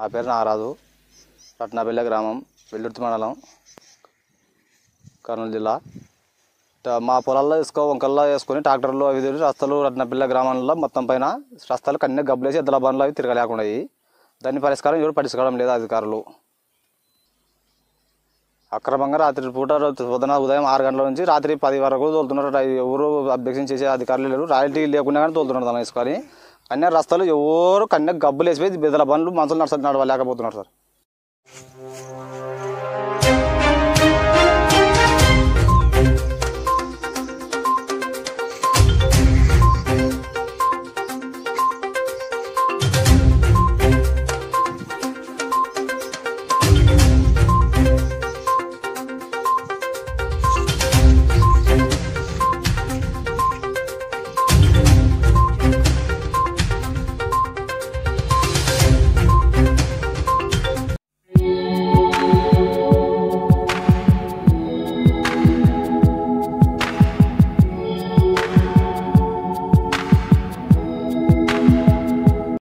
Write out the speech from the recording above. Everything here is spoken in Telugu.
నా పేరు నారాజు రత్నపల్లె గ్రామం వెల్లుర్తి మండలం కర్నూలు జిల్లా ట- మా పొలాల్లో వేసుకో వంకల్లో వేసుకొని ట్రాక్టర్లు అవి తిరిగి రస్తలు రత్నపల్లె గ్రామంలో మొత్తం పైన రస్తాలు కన్నీ గబ్బులేసి ఎద్దుల బండ్లు అవి తిరగలేకుండా అయ్యి దాన్ని పరిష్కారం ఎవరు పట్టించుకోవడం లేదు అధికారులు అక్రమంగా రాత్రి పూట పొద్దున ఉదయం ఆరు గంటల నుంచి రాత్రి పది వరకు తోలుతున్నారు రై- ఎవరు అబ్జెక్షన్ చేసే అధికారులు లేరు రాయల్టీ లేకుండా కానీ తోలుతున్నారు దాన్ని వేసుకొని అన్ని రస్తాలు ఎవరు కన్నీ గబ్బులు వేసిపోయి బెదల బండ్లు మనుషులు నడుస్తారు నడవలేకపోతున్నారు సార్